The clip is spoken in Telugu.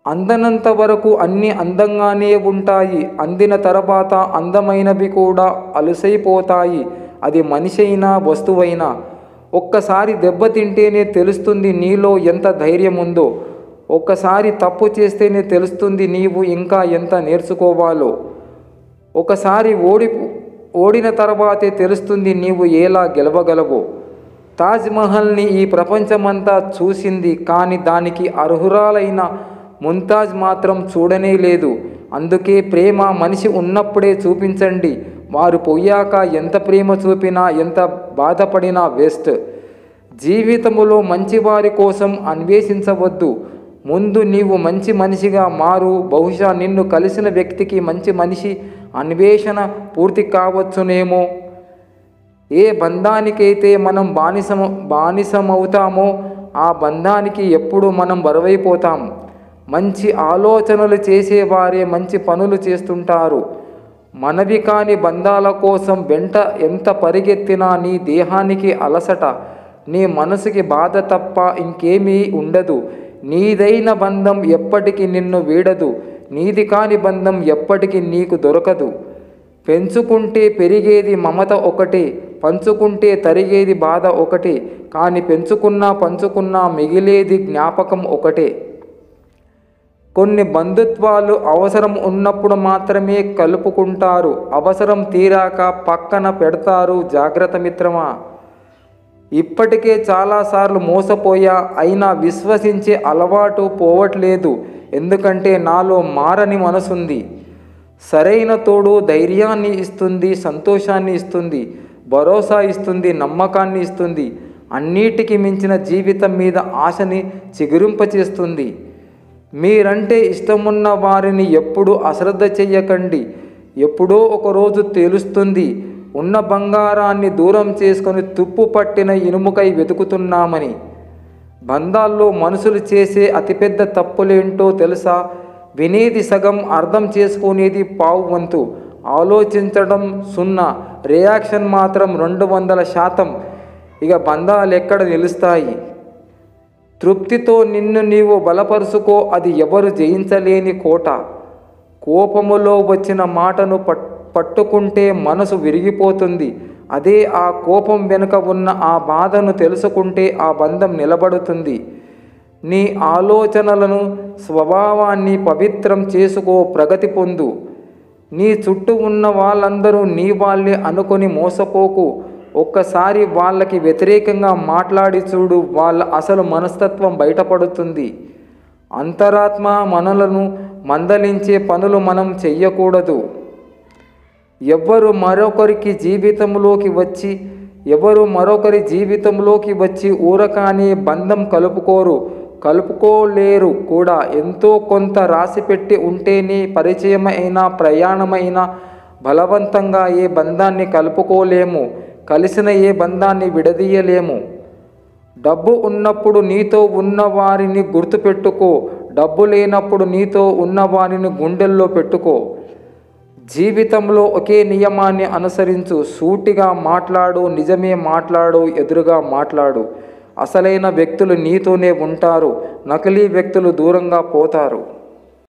అందనంత వరకు అన్నీ అందంగానే ఉంటాయి అందిన తర్వాత అందమైనవి కూడా అలుసైపోతాయి అది మనిషి అయినా వస్తువైనా ఒక్కసారి దెబ్బతింటేనే తెలుస్తుంది నీలో ఎంత ధైర్యం ఉందో ఒక్కసారి తప్పు చేస్తేనే తెలుస్తుంది నీవు ఇంకా ఎంత నేర్చుకోవాలో ఒకసారి ఓడి ఓడిన తర్వాతే తెలుస్తుంది నీవు ఎలా గెలవగలవో తాజ్మహల్ని ఈ ప్రపంచమంతా చూసింది కానీ దానికి అర్హురాలైన ముంతాజ్ మాత్రం చూడనే లేదు అందుకే ప్రేమ మనిషి ఉన్నప్పుడే చూపించండి వారు పోయాక ఎంత ప్రేమ చూపినా ఎంత బాధపడినా వేస్ట్ జీవితములో మంచివారి కోసం అన్వేషించవద్దు ముందు నీవు మంచి మనిషిగా మారు బహుశా నిన్ను కలిసిన వ్యక్తికి మంచి మనిషి అన్వేషణ పూర్తి కావచ్చునేమో ఏ బంధానికైతే మనం బానిసం బానిసమవుతామో ఆ బంధానికి ఎప్పుడు మనం బరువైపోతాం మంచి ఆలోచనలు చేసేవారే మంచి పనులు చేస్తుంటారు మనవి కాని బంధాల కోసం వెంట ఎంత పరిగెత్తినా నీ దేహానికి అలసట నీ మనసుకి బాధ తప్ప ఇంకేమీ ఉండదు నీదైన బంధం ఎప్పటికీ నిన్ను వీడదు నీది కాని బంధం ఎప్పటికీ నీకు దొరకదు పెంచుకుంటే పెరిగేది మమత ఒకటే పంచుకుంటే తరిగేది బాధ ఒకటే కానీ పెంచుకున్నా పంచుకున్నా మిగిలేది జ్ఞాపకం ఒకటే కొన్ని బంధుత్వాలు అవసరం ఉన్నప్పుడు మాత్రమే కలుపుకుంటారు అవసరం తీరాక పక్కన పెడతారు జాగ్రత్త మిత్రమా ఇప్పటికే చాలాసార్లు మోసపోయా అయినా విశ్వసించే అలవాటు పోవట్లేదు ఎందుకంటే నాలో మారని మనసుంది సరైన తోడు ధైర్యాన్ని ఇస్తుంది సంతోషాన్ని ఇస్తుంది భరోసా ఇస్తుంది నమ్మకాన్ని ఇస్తుంది అన్నిటికీ మించిన జీవితం మీద ఆశని చిగురింపచేస్తుంది మీరంటే ఇష్టమున్న వారిని ఎప్పుడు అశ్రద్ధ చెయ్యకండి ఎప్పుడో ఒకరోజు తెలుస్తుంది ఉన్న బంగారాన్ని దూరం చేసుకొని తుప్పు పట్టిన ఇనుముకై వెతుకుతున్నామని బంధాల్లో మనుషులు చేసే అతిపెద్ద తప్పులేంటో తెలుసా వినేది సగం అర్థం చేసుకునేది పావు వంతు ఆలోచించడం సున్నా రియాక్షన్ మాత్రం రెండు వందల శాతం ఇక బంధాలు ఎక్కడ నిలుస్తాయి తృప్తితో నిన్ను నీవు బలపరుచుకో అది ఎవరు జయించలేని కోట కోపములో వచ్చిన మాటను పట్ పట్టుకుంటే మనసు విరిగిపోతుంది అదే ఆ కోపం వెనుక ఉన్న ఆ బాధను తెలుసుకుంటే ఆ బంధం నిలబడుతుంది నీ ఆలోచనలను స్వభావాన్ని పవిత్రం చేసుకో ప్రగతి పొందు నీ చుట్టూ ఉన్న వాళ్ళందరూ నీ వాళ్ళే అనుకొని మోసపోకు ఒక్కసారి వాళ్ళకి వ్యతిరేకంగా మాట్లాడి చూడు వాళ్ళ అసలు మనస్తత్వం బయటపడుతుంది అంతరాత్మ మనలను మందలించే పనులు మనం చెయ్యకూడదు ఎవ్వరు మరొకరికి జీవితంలోకి వచ్చి ఎవరు మరొకరి జీవితంలోకి వచ్చి ఊరకానే బంధం కలుపుకోరు కలుపుకోలేరు కూడా ఎంతో కొంత రాసిపెట్టి ఉంటేనే పరిచయమైన ప్రయాణమైన బలవంతంగా ఏ బంధాన్ని కలుపుకోలేము కలిసిన ఏ బంధాన్ని విడదీయలేము డబ్బు ఉన్నప్పుడు నీతో ఉన్న వారిని గుర్తుపెట్టుకో డబ్బు లేనప్పుడు నీతో ఉన్న వారిని గుండెల్లో పెట్టుకో జీవితంలో ఒకే నియమాన్ని అనుసరించు సూటిగా మాట్లాడు నిజమే మాట్లాడు ఎదురుగా మాట్లాడు అసలైన వ్యక్తులు నీతోనే ఉంటారు నకిలీ వ్యక్తులు దూరంగా పోతారు